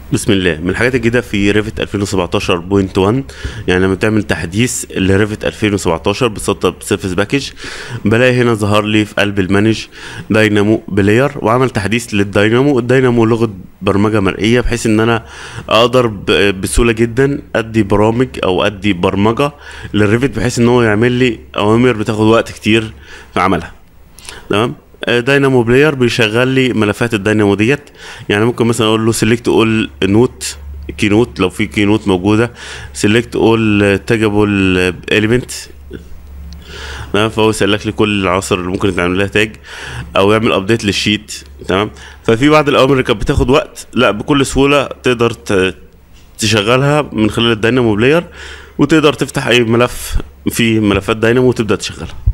بسم الله من الحاجات الجديده في ريفت 2017.1 يعني لما تعمل تحديث لريفت 2017 بتسطب سيرفيس باكج بلاقي هنا ظهر لي في قلب المانج داينامو بلاير وعمل تحديث للداينامو الداينامو لغه برمجه مرئيه بحيث ان انا اقدر ب- بسهوله جدا ادي برامج او ادي برمجه للريفت بحيث ان هو يعمل لي اوامر بتاخد وقت كتير في عملها تمام آه، داينامو بلاير بيشغل لي ملفات الداينامو ديت يعني ممكن مثلا اقول له سيلكت اول نوت كينوت لو في كينوت موجوده سيلكت اول تاجابل اليمنت تمام فهو يسلك لي كل العناصر اللي ممكن تعمل لها تاج او يعمل ابديت للشيت تمام ففي بعض الاوامر اللي كانت بتاخد وقت لا بكل سهوله تقدر ت- تشغلها من خلال الداينامو بلاير وتقدر تفتح اي ملف في ملفات داينامو وتبدا تشغلها